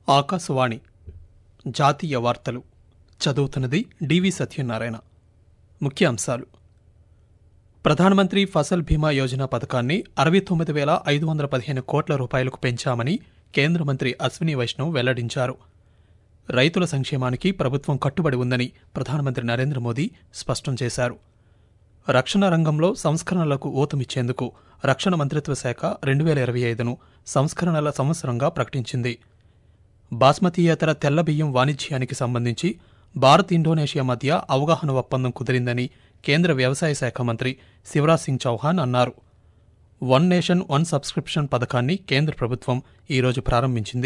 ఆకాశవాణి జాతీయ వార్తలు చదువుతున్నది డివి సత్యనారాయణ ముఖ్యాంశాలు ప్రధానమంత్రి ఫసల్ బీమా యోజన పథకాన్ని అరవై తొమ్మిది వేల ఐదు వందల పదిహేను కోట్ల రూపాయలకు పెంచామని కేంద్ర మంత్రి అశ్విని వైష్ణవ్ వెల్లడించారు రైతుల సంక్షేమానికి ప్రభుత్వం కట్టుబడి ఉందని ప్రధానమంత్రి నరేంద్ర మోదీ స్పష్టం చేశారు రక్షణ రంగంలో సంస్కరణలకు ఊతమిచ్చేందుకు రక్షణ మంత్రిత్వ శాఖ రెండు వేల ఇరవై ఐదును సంస్కరణల సంవత్సరంగా ప్రకటించింది బాస్మతీయేతర తెల్ల బియ్యం వాణిజ్యానికి సంబంధించి భారత్ ఇండోనేషియా మధ్య అవగాహన ఒప్పందం కుదిరిందని కేంద్ర వ్యవసాయ శాఖ మంత్రి శివరాజ్ సింగ్ చౌహాన్ అన్నారు వన్ నేషన్ వన్ సబ్స్క్రిప్షన్ పథకాన్ని కేంద్ర ప్రభుత్వం ఈరోజు ప్రారంభించింది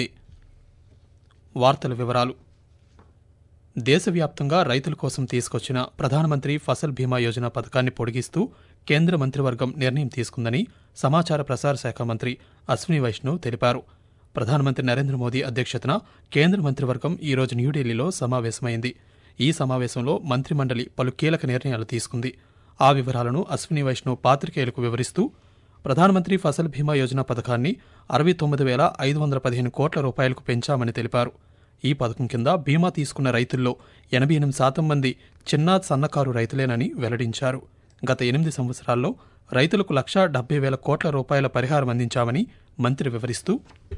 వార్తల వివరాలు దేశవ్యాప్తంగా రైతుల కోసం తీసుకొచ్చిన ప్రధానమంత్రి ఫసల్ బీమా యోజన పథకాన్ని పొడిగిస్తూ కేంద్ర మంత్రివర్గం నిర్ణయం తీసుకుందని సమాచార ప్రసార శాఖ మంత్రి అశ్విని వైష్ణవ్ తెలిపారు ప్రధానమంత్రి నరేంద్ర మోదీ అధ్యక్షతన కేంద్ర మంత్రివర్గం ఈరోజు న్యూఢిల్లీలో సమావేశమైంది ఈ సమావేశంలో మంత్రిమండలి పలు కీలక నిర్ణయాలు తీసుకుంది ఆ వివరాలను అశ్విని వైష్ణవ్ పాత్రికేయులకు వివరిస్తూ ప్రధానమంత్రి ఫసల్ బీమా యోజన పథకాన్ని అరవై తొమ్మిది వేల ఐదు వందల పదిహేను కోట్ల రూపాయలకు పెంచామని తెలిపారు ఈ పథకం కింద బీమా తీసుకున్న రైతుల్లో ఎనభై ఎనిమిది శాతం మంది చిన్న సన్నకారు రైతులేనని వెల్లడించారు గత ఎనిమిది సంవత్సరాల్లో రైతులకు లక్షా డెబ్బై వేల కోట్ల రూపాయల పరిహారం అందించామని మంత్రి వివరిస్తూ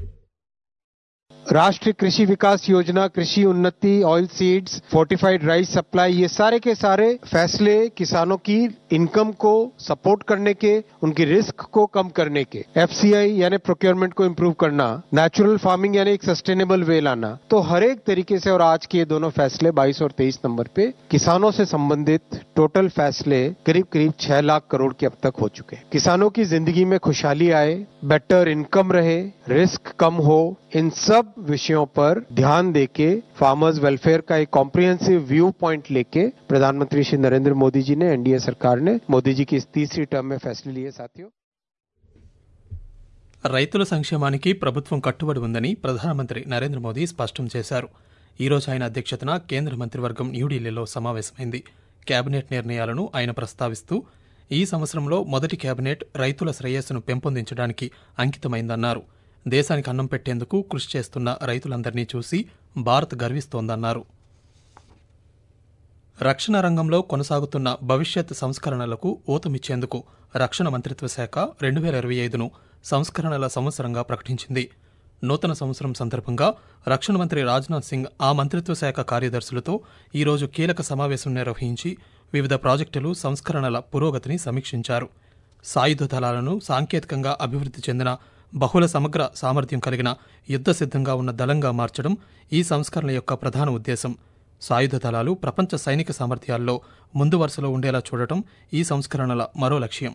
राष्ट्रीय कृषि विकास योजना कृषि उन्नति oil seeds fortified rice supply ये सारे के सारे फैसले किसानों की इनकम को सपोर्ट करने के उनकी रिस्क को कम करने के एफसीआई यानी प्रोक्योरमेंट को इम्प्रूव करना नेचुरल फार्मिंग यानी एक सस्टेनेबल वे लाना तो हर एक तरीके से और आज के ये दोनों फैसले 22 और 23 नंबर पे किसानों से संबंधित टोटल फैसले करीब करीब छह लाख करोड़ के अब तक हो चुके हैं किसानों की जिंदगी में खुशहाली आए बेटर इनकम रहे रिस्क कम हो इन सब विषयों पर ध्यान देके फार्मर्स वेलफेयर का एक कॉम्प्रिहेंसिव व्यू पॉइंट लेके प्रधानमंत्री श्री नरेंद्र मोदी जी ने एनडीए सरकार ने मोदी जी की इस तीसरी टर्म में फैसले लिए साथियों రైతుల సంక్షేమానికి ప్రభుత్వం కట్టుబడి ఉందని ప్రధానమంత్రి నరేంద్ర మోదీ స్పష్టం చేశారు ఈ రోజు ఆయన అధ్యక్షతన కేంద్ర మంత్రివర్గం న్యూఢిల్లీలో సమావేశమైంది కేబినెట్ నిర్ణయాలను ఆయన ప్రస్తావిస్తూ ఈ సంవత్సరంలో మొదటి కేబినెట్ రైతుల శ్రేయస్సును పెంపొందించడానికి అంకితమైందన్నారు దేశానికి అన్నం పెట్టేందుకు కృషి చేస్తున్న రైతులందరినీ చూసి భారత్ గర్విస్తోందన్నారు రక్షణ రంగంలో కొనసాగుతున్న భవిష్యత్ సంస్కరణలకు ఊతమిచ్చేందుకు రక్షణ మంత్రిత్వ శాఖ రెండు వేల ఇరవై ఐదును సంస్కరణల సంవత్సరంగా ప్రకటించింది నూతన సంవత్సరం సందర్భంగా రక్షణ మంత్రి రాజ్నాథ్ సింగ్ ఆ మంత్రిత్వ శాఖ కార్యదర్శులతో ఈరోజు కీలక సమావేశం నిర్వహించి వివిధ ప్రాజెక్టులు సంస్కరణల పురోగతిని సమీక్షించారు సాయుధ దళాలను సాంకేతికంగా అభివృద్ధి చెందిన బహుళ సమగ్ర సామర్థ్యం కలిగిన యుద్ధ సిద్ధంగా ఉన్న దళంగా మార్చడం ఈ సంస్కరణ యొక్క ప్రధాన ఉద్దేశం సాయుధ దళాలు ప్రపంచ సైనిక సామర్థ్యాల్లో ముందు వరుసలో ఉండేలా చూడటం ఈ సంస్కరణల మరో లక్ష్యం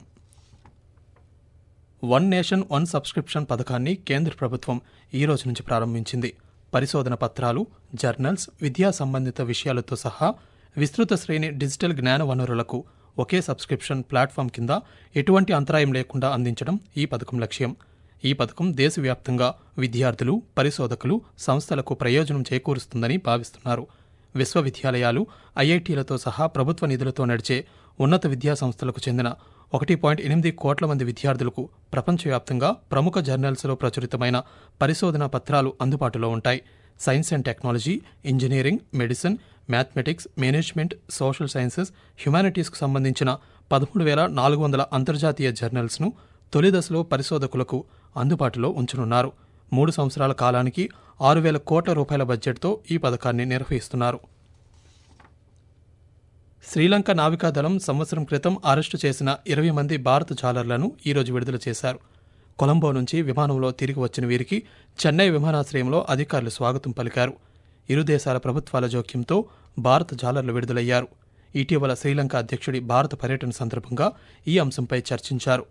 వన్ నేషన్ వన్ సబ్స్క్రిప్షన్ పథకాన్ని కేంద్ర ప్రభుత్వం ఈ రోజు నుంచి ప్రారంభించింది పరిశోధన పత్రాలు జర్నల్స్ విద్యా సంబంధిత విషయాలతో సహా విస్తృత శ్రేణి డిజిటల్ జ్ఞాన వనరులకు ఒకే సబ్స్క్రిప్షన్ ప్లాట్ఫామ్ కింద ఎటువంటి అంతరాయం లేకుండా అందించడం ఈ పథకం లక్ష్యం ఈ పథకం దేశవ్యాప్తంగా విద్యార్థులు పరిశోధకులు సంస్థలకు ప్రయోజనం చేకూరుస్తుందని భావిస్తున్నారు విశ్వవిద్యాలయాలు ఐఐటీలతో సహా ప్రభుత్వ నిధులతో నడిచే ఉన్నత విద్యా సంస్థలకు చెందిన ఒకటి పాయింట్ ఎనిమిది కోట్ల మంది విద్యార్థులకు ప్రపంచవ్యాప్తంగా ప్రముఖ జర్నల్స్లో ప్రచురితమైన పరిశోధనా పత్రాలు అందుబాటులో ఉంటాయి science and technology engineering medicine mathematics management social sciences హ్యుమానిటీస్కు సంబంధించిన పదమూడు వేల నాలుగు వందల అంతర్జాతీయ జర్నల్స్ను తొలి దశలో పరిశోధకులకు అందుబాటులో ఉంచనున్నారు మూడు సంవత్సరాల కాలానికి ఆరు వేల కోట్ల రూపాయల బడ్జెట్తో ఈ పథకాన్ని నిర్వహిస్తున్నారు శ్రీలంక నావికాదళం సంవత్సరం క్రితం అరెస్టు చేసిన ఇరవై మంది భారత జాలర్లను ఈరోజు విడుదల చేశారు కొలంబో నుంచి విమానంలో తిరిగి వచ్చిన వీరికి చెన్నై విమానాశ్రయంలో అధికారులు స్వాగతం పలికారు ఇరు దేశాల ప్రభుత్వాల జోక్యంతో భారత జాలర్లు విడుదలయ్యారు ఇటీవల శ్రీలంక అధ్యక్షుడి భారత పర్యటన సందర్భంగా ఈ అంశంపై చర్చించారు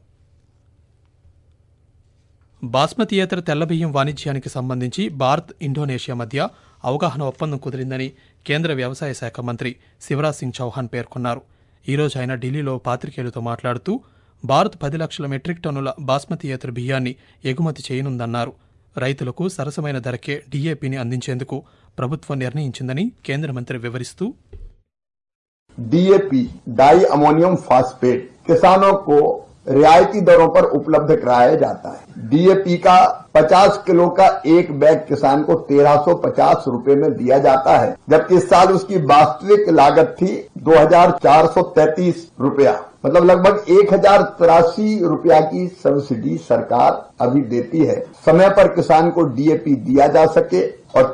బాస్మతీయేతర తెల్లబియ్యం వాణిజ్యానికి సంబంధించి భారత్ ఇండోనేషియా మధ్య అవగాహన ఒప్పందం కుదిరిందని కేంద్ర వ్యవసాయ శాఖ మంత్రి శివరాజ్ సింగ్ చౌహాన్ పేర్కొన్నారు ఈరోజు ఆయన ఢిల్లీలో పాత్రికేయులతో మాట్లాడుతూ భారత్ పది లక్షల మెట్రిక్ టన్నుల బాస్మతీయేతర బియ్యాన్ని ఎగుమతి చేయనుందన్నారు రైతులకు సరసమైన ధరకే డీఏపీని అందించేందుకు ప్రభుత్వం నిర్ణయించిందని కేంద్ర మంత్రి వివరిస్తూ डीएपी डाई अमोनियम फास्फेट किसानों को रियायती दरों पर उपलब्ध कराया जाता है डीएपी का 50 किलो का एक बैग किसान को 1350 रुपए में दिया जाता है जबकि इस साल उसकी वास्तविक लागत थी 2433 रुपया मतलब लगभग एक हजार तिरासी रुपया की सब्सिडी सरकार अभी देती है समय पर किसान को डीएपी दिया जा सके और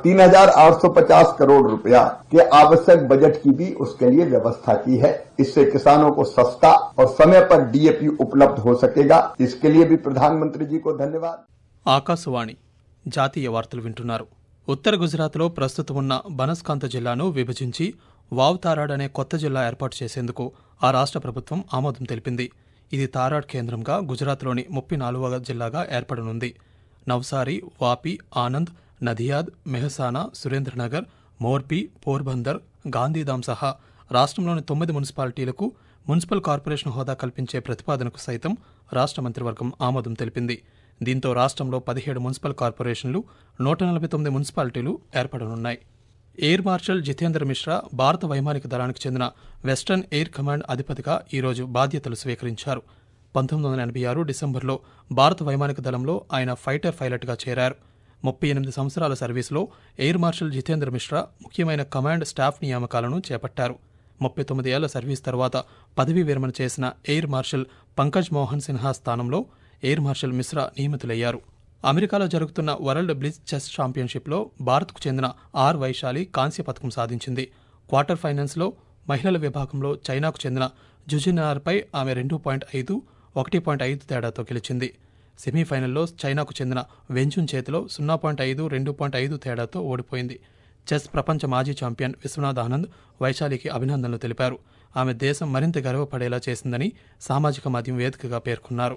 3,850 करोड़ रुपया के आवश्यक बजट की भी उसके लिए व्यवस्था की है इससे किसानों को सस्ता और समय पर डीएपी उपलब्ध हो सकेगा इसके लिए भी प्रधानमंत्री जी को धन्यवाद ఆకాశవాణి జాతీయ వార్తలు వింటున్నారు ఉత్తర గుజరాత్లో ప్రస్తుతం ఉన్న బనస్కాంత జిల్లాను విభజించి వావ్ తారాడ్ అనే కొత్త జిల్లా ఏర్పాటు చేసేందుకు ఆ రాష్ట్ర ప్రభుత్వం ఆమోదం తెలిపింది ఇది తారాడ్ కేంద్రంగా గుజరాత్లోని ముప్పై నాలుగవ జిల్లాగా ఏర్పడనుంది నవ్సారి వాపి ఆనంద్ నదియాద్ మెహసానా సురేంద్రనగర్ మోర్బీ పోర్బందర్ గాంధీధామ్ సహా రాష్ట్రంలోని తొమ్మిది మున్సిపాలిటీలకు మున్సిపల్ కార్పొరేషన్ హోదా కల్పించే ప్రతిపాదనకు సైతం రాష్ట్ర మంత్రివర్గం ఆమోదం తెలిపింది దీంతో రాష్ట్రంలో పదిహేడు మున్సిపల్ కార్పొరేషన్లు నూట నలభై తొమ్మిది మున్సిపాలిటీలు ఏర్పడనున్నాయి ఎయిర్ మార్షల్ జితేంద్ర మిశ్రా భారత వైమానిక దళానికి చెందిన వెస్టర్న్ ఎయిర్ కమాండ్ అధిపతిగా ఈరోజు బాధ్యతలు స్వీకరించారు పంతొమ్మిది వందల ఎనభై ఆరు డిసెంబర్లో భారత వైమానిక దళంలో ఆయన ఫైటర్ పైలట్గా చేరారు ముప్పై ఎనిమిది సంవత్సరాల సర్వీసులో ఎయిర్ మార్షల్ జితేంద్ర మిశ్రా ముఖ్యమైన కమాండ్ స్టాఫ్ నియామకాలను చేపట్టారు ముప్పై తొమ్మిది ఏళ్ల సర్వీస్ తర్వాత పదవీ విరమణ చేసిన ఎయిర్ మార్షల్ పంకజ్ మోహన్ సిన్హా స్థానంలో ఎయిర్ మార్షల్ మిశ్రా నియమితులయ్యారు అమెరికాలో జరుగుతున్న వరల్డ్ బ్లిజ్ చెస్ ఛాంపియన్షిప్లో భారత్కు చెందిన ఆర్ వైశాలి కాంస్య పథకం సాధించింది క్వార్టర్ ఫైనల్స్లో మహిళల విభాగంలో చైనాకు చెందిన జుజినార్పై ఆమె రెండు పాయింట్ ఐదు ఒకటి పాయింట్ ఐదు తేడాతో గెలిచింది సెమీఫైనల్లో చైనాకు చెందిన వెంజున్ చేతిలో సున్నా పాయింట్ ఐదు రెండు పాయింట్ ఐదు తేడాతో ఓడిపోయింది చెస్ ప్రపంచ మాజీ ఛాంపియన్ విశ్వనాథ్ ఆనంద్ వైశాలికి అభినందనలు తెలిపారు ఆమె దేశం మరింత గర్వపడేలా చేసిందని సామాజిక మాధ్యమం వేదికగా పేర్కొన్నారు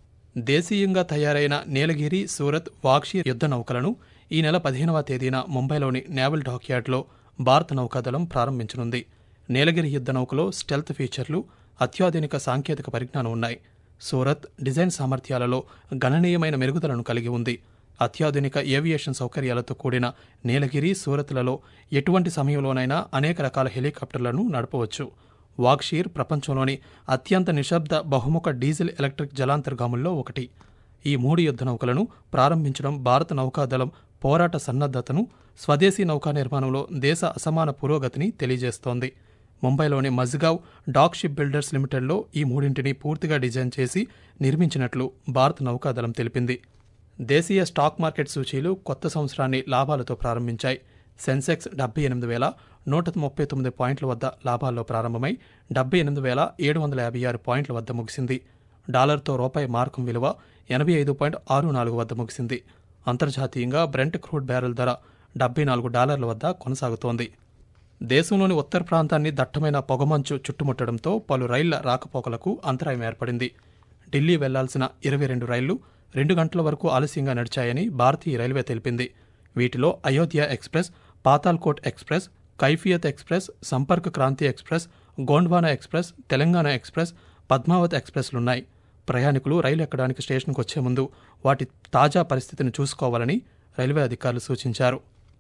దేశీయంగా తయారైన నీలగిరి సూరత్ వాక్షి యుద్ధ నౌకలను ఈ నెల పదిహేనవ తేదీన ముంబైలోని నేవల్ డాక్యార్డ్లో భారత నౌకాదళం ప్రారంభించనుంది నీలగిరి యుద్ధ నౌకలో స్టెల్త్ ఫీచర్లు అత్యాధునిక సాంకేతిక పరిజ్ఞానం ఉన్నాయి సూరత్ డిజైన్ సామర్థ్యాలలో గణనీయమైన మెరుగుదలను కలిగి ఉంది అత్యాధునిక ఏవియేషన్ సౌకర్యాలతో కూడిన నీలగిరి సూరత్లలో ఎటువంటి సమయంలోనైనా అనేక రకాల హెలికాప్టర్లను నడపవచ్చు వాక్షీర్ ప్రపంచంలోని అత్యంత నిశ్శబ్ద బహుముఖ డీజిల్ ఎలక్ట్రిక్ జలాంతర్గాముల్లో ఒకటి ఈ మూడు యుద్ధ నౌకలను ప్రారంభించడం భారత నౌకాదళం పోరాట సన్నద్ధతను స్వదేశీ నౌకా నిర్మాణంలో దేశ అసమాన పురోగతిని తెలియజేస్తోంది ముంబైలోని మజ్గావ్ డాక్ షిప్ బిల్డర్స్ లిమిటెడ్లో ఈ మూడింటిని పూర్తిగా డిజైన్ చేసి నిర్మించినట్లు భారత నౌకాదళం తెలిపింది దేశీయ స్టాక్ మార్కెట్ సూచీలు కొత్త సంవత్సరాన్ని లాభాలతో ప్రారంభించాయి సెన్సెక్స్ డెబ్బై ఎనిమిది వేల నూట ముప్పై తొమ్మిది పాయింట్ల వద్ద లాభాల్లో ప్రారంభమై డెబ్బై ఎనిమిది వేల ఏడు వందల యాభై ఆరు పాయింట్ల వద్ద ముగిసింది డాలర్తో రూపాయి మార్కం విలువ ఎనభై ఐదు పాయింట్ ఆరు నాలుగు వద్ద ముగిసింది అంతర్జాతీయంగా బ్రెంట్ క్రూడ్ బ్యారెల్ ధర డెబ్బై నాలుగు డాలర్ల వద్ద కొనసాగుతోంది దేశంలోని ఉత్తర ప్రాంతాన్ని దట్టమైన పొగమంచు చుట్టుముట్టడంతో పలు రైళ్ల రాకపోకలకు అంతరాయం ఏర్పడింది ఢిల్లీ వెళ్లాల్సిన ఇరవై రెండు రైళ్లు రెండు గంటల వరకు ఆలస్యంగా నడిచాయని భారతీయ రైల్వే తెలిపింది వీటిలో Ayodhya express Patalkot express Kaifiyat express Sampark Kranti express Gondwana express Telangana express Padmavat ఎక్స్ప్రెస్లున్నాయి ప్రయాణికులు రైలు ఎక్కడానికి స్టేషన్కు వచ్చే ముందు వాటి తాజా పరిస్థితిని చూసుకోవాలని రైల్వే అధికారులు సూచించారు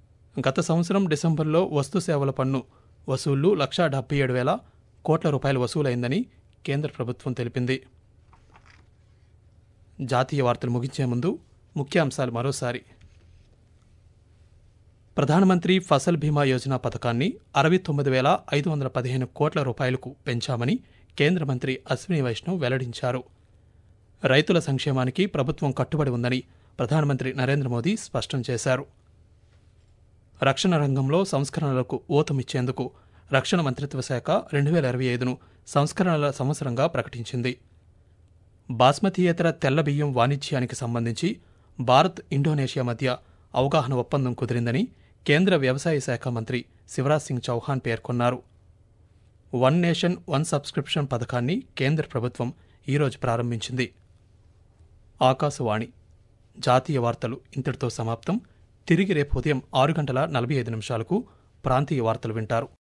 గత సంవత్సరం డిసెంబర్లో వస్తు సేవల పన్ను వసూళ్లు లక్షా డెబ్బై ఏడు వేల కోట్ల రూపాయలు వసూలైందని కేంద్ర ప్రభుత్వం తెలిపింది జాతీయ వార్తలు ముగించే ముందు ముఖ్యాంశాలు మరోసారి ప్రధానమంత్రి ఫసల్ బీమా యోజన పథకాన్ని అరవై తొమ్మిది వేల ఐదు వందల పదిహేను కోట్ల రూపాయలకు పెంచామని కేంద్ర మంత్రి అశ్విని వైష్ణవ్ వెల్లడించారు రైతుల సంక్షేమానికి ప్రభుత్వం కట్టుబడి ఉందని ప్రధానమంత్రి నరేంద్ర మోదీ స్పష్టం చేశారు రక్షణ రంగంలో సంస్కరణలకు ఊతమిచ్చేందుకు రక్షణ మంత్రిత్వ శాఖ రెండు వేల ఇరవై ఐదును సంస్కరణల సంవత్సరంగా ప్రకటించింది బాస్మతీయేతర తెల్ల బియ్యం వాణిజ్యానికి సంబంధించి భారత్ ఇండోనేషియా మధ్య అవగాహన ఒప్పందం కుదిరిందని కేంద్ర వ్యవసాయ శాఖ మంత్రి శివరాజ్ సింగ్ చౌహాన్ పేర్కొన్నారు వన్ నేషన్ వన్ సబ్స్క్రిప్షన్ పథకాన్ని కేంద్ర ప్రభుత్వం ఈరోజు ప్రారంభించింది ఆకాశవాణి జాతీయ వార్తలు ఇంతటితో సమాప్తం తిరిగి రేపు ఉదయం ఆరు గంటల నలభై ఐదు నిమిషాలకు ప్రాంతీయ వార్తలు వింటారు